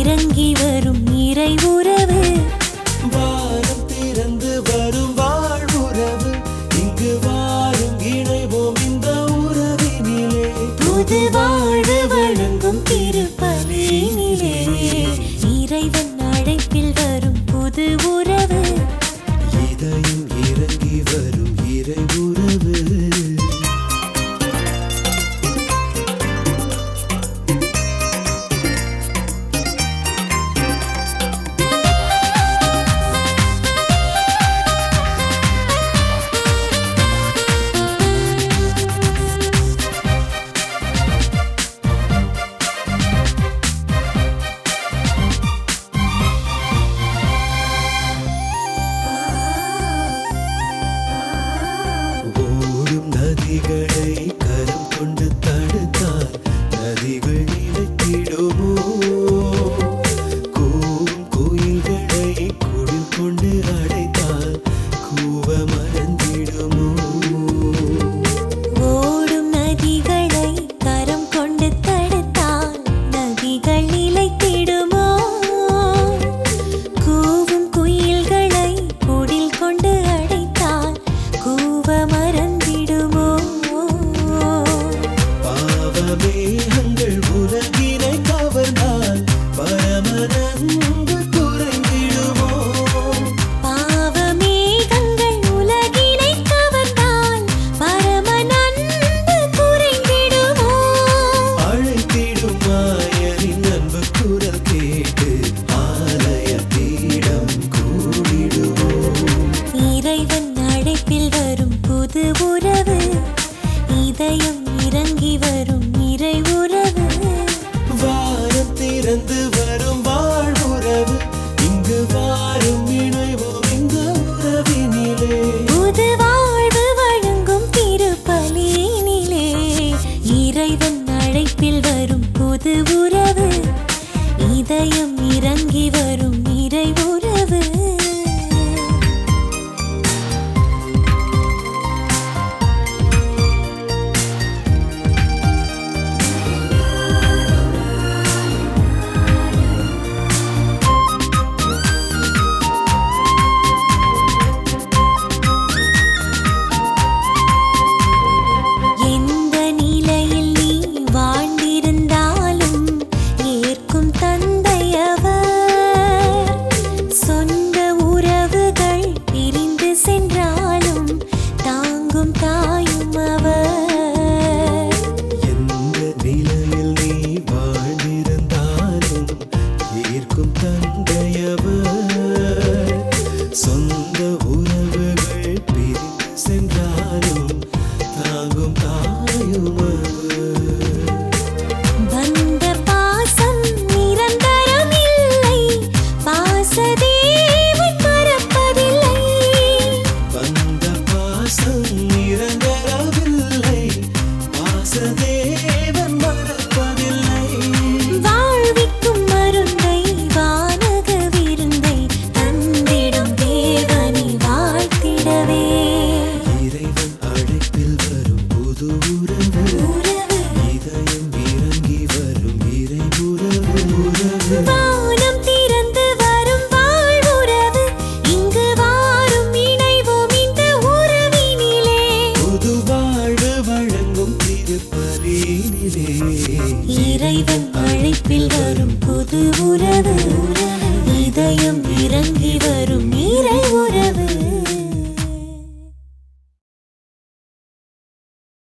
இறங்கி வரும் இறை உறவு வானம் திறந்து வரும் வாழ்வுறவு இங்கு வாரும் இணைவோம் இந்த உறவினிலே புது வாழ்வு வழங்கும் திருப்பலியினிலே இறைவன் அழைப்பில் வரும் புது உறவு இதயம் இறங்கி வரும் இறை உறவு ஓடும் நதிகளை கரம் கொண்டு தடுத்தால் நதிகள் நிலைத்திடுமோ கூவும் கோயில்களை குடில் கொண்டு அடைத்தால் கூவ மறந்திடுமோ ஓடும் நதிகளை கரம் கொண்டு தடுத்தால் நதிகள் நிலைத்திடுமோ கூவும் குயில்களை குடில் கொண்டு அடைத்தால் கூவ மறந்திடுமோ பாவமேகங்கள் உலகினை கவர்ந்தால் பரமனன்பு குறைந்திடுமோ பாவமேகங்கள் உலகினை கவர்ந்தால் பரம நன்பு குறைந்திடுமோ அழைத்திடும் மாயரின் அன்பு குரல் கேட்டு ஆலய பீடம் கூடிடுவோம் இறைவன் அழைப்பில் வரும் புது உறவு இதயம் இறங்கி வரும் இறை உறவு வாரம் திறந்து வரும் வாழ்வுறவு இங்கு வாரும் இணைவோம் இந்த உறவினிலே புது வாழ்வு வழங்கும் திருப்பலியினிலே இறைவன் அழைப்பில் வரும் புது உறவு இதயம் இறங்கி வரும் இறை உறவு எந்த நிலையில் நீ வாழ்ந்திருந்தாலும் ஏற்கும் தந்தையவர் சொந்த உறவுகள் பிரிந்து சென்றாலும் தாங்கும் தாயும் அவர் எந்த நிலையில் நீ வாழ்ந்திருந்தாலும் ஏற்கும் தந்தையவர் சொந்த உறவுகள் பிரிந்து சென்றாலும் தாங்கும் தாயுமவர் வந்த பாசம் நிரந்தரம் இல்லை பாசதேவன் மறப்பதில்லை வந்த பாசம் நிரந்தரவில்லை பாசதேவன் மறப்பதில்லை வாழ்விக்கும் மருந்தை வானக விருந்தை தந்திடும் தேவனை வாழ்த்திடவே இறைவன் அழைப்பில் வரும் புது உறவு உறவு இதயம் இறங்கி வரும் இறை உறவு உறவு வானம் திறந்து வரும் வாழ்வுறவு இங்கு வாரும் இணைவோம் இந்த உறவினிலே புது வாழ்வு வழங்கும் திருப்பலியினிலே இறைவன் அழைப்பில் வரும் புது உறவு இதயம் இறங்கி வரும் இறை உறவு